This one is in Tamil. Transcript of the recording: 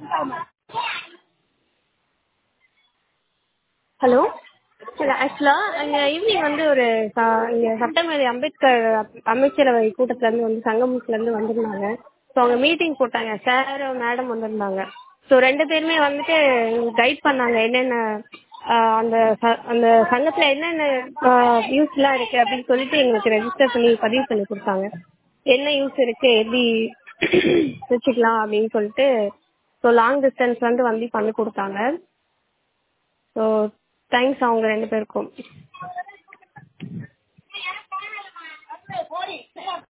ஹலோ இல்லை ஆக்சுவலாக இங்கே ஈவினிங் வந்து ஒரு ச இங்கே சட்டமேதை அம்பேத்கர் அமைச்சரவை கூட்டத்துலேருந்து வந்து சங்கமத்துலேருந்து வந்திருந்தாங்க ஸோ அவங்க மீட்டிங் போட்டாங்க சார் மேடம் வந்திருந்தாங்க ஸோ ரெண்டு பேருமே வந்துட்டு கைட் பண்ணாங்க என்னென்ன அந்த ச அந்த சங்கத்தில் என்னென்ன யூஸ்லாம் இருக்குது அப்படின்னு சொல்லிட்டு எங்களுக்கு ரெஜிஸ்டர் பண்ணி பதிவு பண்ணி கொடுத்தாங்க என்ன யூஸ் இருக்குது எப்படி வச்சுக்கலாம் அப்படின்னு சொல்லிட்டு ஸோ லாங் டிஸ்டன்ஸ்லேருந்து வந்து பண்ணி கொடுத்தாங்க ஸோ தேங்க்ஸ் அவங்க ரெண்டு பேருக்கும்